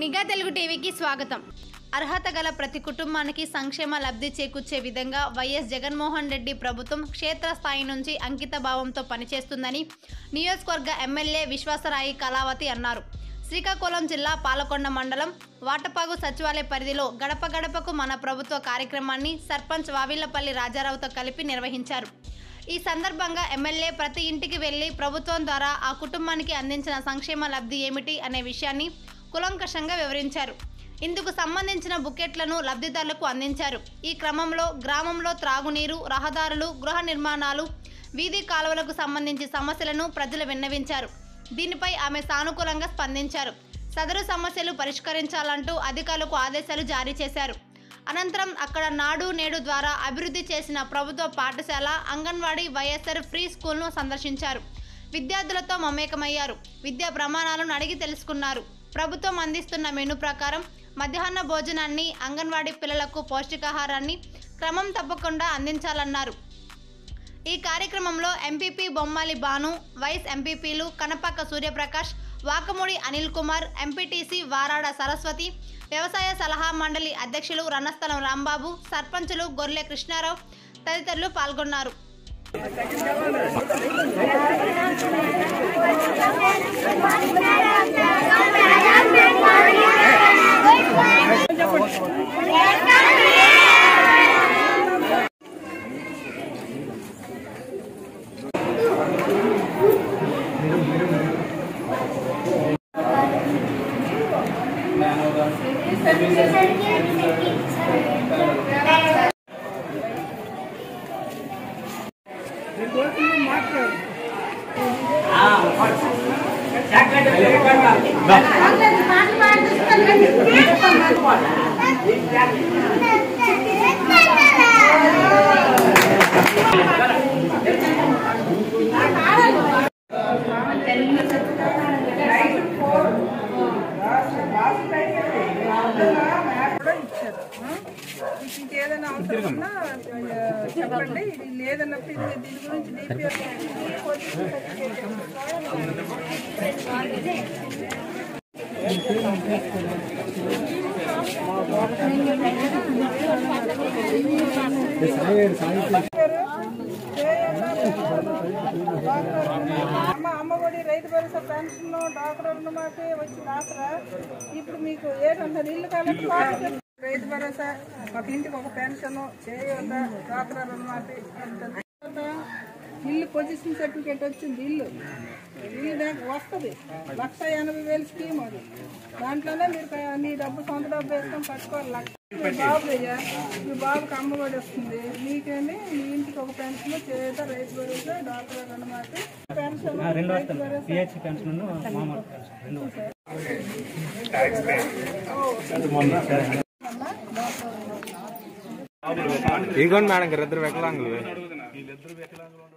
నిఘా తెలుగు టీవీకి స్వాగతం అర్హత గల ప్రతి కుటుంబానికి సంక్షేమ లబ్ధి చేకూర్చే విధంగా వైఎస్ జగన్మోహన్ రెడ్డి ప్రభుత్వం క్షేత్రస్థాయి నుంచి అంకిత భావంతో పనిచేస్తుందని నియోజకవర్గ ఎమ్మెల్యే విశ్వాసరాయి కళావతి అన్నారు శ్రీకాకుళం జిల్లా పాలకొండ మండలం వాటపాగు సచివాలయ పరిధిలో గడప గడపకు మన ప్రభుత్వ కార్యక్రమాన్ని సర్పంచ్ వావిళ్లపల్లి రాజారావుతో కలిపి నిర్వహించారు ఈ సందర్భంగా ఎమ్మెల్యే ప్రతి ఇంటికి వెళ్లి ప్రభుత్వం ద్వారా ఆ కుటుంబానికి అందించిన సంక్షేమ లబ్ధి ఏమిటి అనే విషయాన్ని కులంకషంగా వివరించారు ఇందుకు సంబంధించిన బుకెట్లను లబ్ధిదారులకు అందించారు ఈ క్రమంలో గ్రామంలో త్రాగునీరు రహదారులు గృహ నిర్మాణాలు వీధి కాలువలకు సంబంధించి సమస్యలను ప్రజలు విన్నవించారు దీనిపై ఆమె సానుకూలంగా స్పందించారు సదరు సమస్యలు పరిష్కరించాలంటూ అధికారులకు ఆదేశాలు జారీ చేశారు అనంతరం అక్కడ నాడు నేడు ద్వారా అభివృద్ధి చేసిన ప్రభుత్వ పాఠశాల అంగన్వాడీ వైఎస్ఆర్ ఫ్రీ స్కూల్ను సందర్శించారు విద్యార్థులతో మమేకమయ్యారు విద్యా ప్రమాణాలను అడిగి తెలుసుకున్నారు ప్రభుత్వం అందిస్తున్న మెను ప్రకారం మధ్యాహ్న భోజనాన్ని అంగన్వాడీ పిల్లలకు పౌష్టికాహారాన్ని క్రమం తప్పకుండా అందించాలన్నారు ఈ కార్యక్రమంలో ఎంపీపీ బొమ్మాలి భాను వైస్ ఎంపీపీలు కనపక్క సూర్యప్రకాష్ వాకముడి అనిల్ కుమార్ ఎంపీటీసీ వారాడ సరస్వతి వ్యవసాయ సలహా మండలి అధ్యక్షులు రణస్థలం రాంబాబు సర్పంచులు గొర్లె కృష్ణారావు తదితరులు పాల్గొన్నారు కూడా ఇచ్చారు మీకు ఇంకేదైనా అవసరం ఉన్నా ఆ, చెప్పండి ఇది లేదన్నప్పుడు ఇది దీని గురించి DPR అమ్మ అమ్మఒడి రైతు భరోసా పెన్షన్ డాక్టర్ రుణమాఫీ వచ్చి రాసరా ఇప్పుడు మీకు ఏంటంటారు ఇల్లు కాబట్టి పాస్ రైతు భరోసా ఒక ఇంటికి ఒక పెన్షన్ చేయొద్దా డాక్టర్ రుణమాఫీ అంత ఇల్లు పొజిషన్ సర్టిఫికేట్ వచ్చింది ఇల్లు ఇల్లు దాకా వస్తుంది లక్ష ఎనభై వేలు స్కీమ్ అది దాంట్లోనే మీరు క- మీ డబ్బు సొంత డబ్బు వేసుకొని పట్టుకోవాలి లక్ష మీ బాబు అయ్యా మీ బాబుకి అమ్మఒడి వస్తుంది మీకేమి మీ ఇంటికి ఒక పెన్షన్ చేత రైతు భరోసా డాక్టర్ రుణమాఫీ పెన్షన్ రైతు భరోసా పిహెచ్ పెన్షన్ మామూలు పెన్షన్ రెండు ఇదిగోండి మేడం గారు ఇద్దరు వికలాంగులు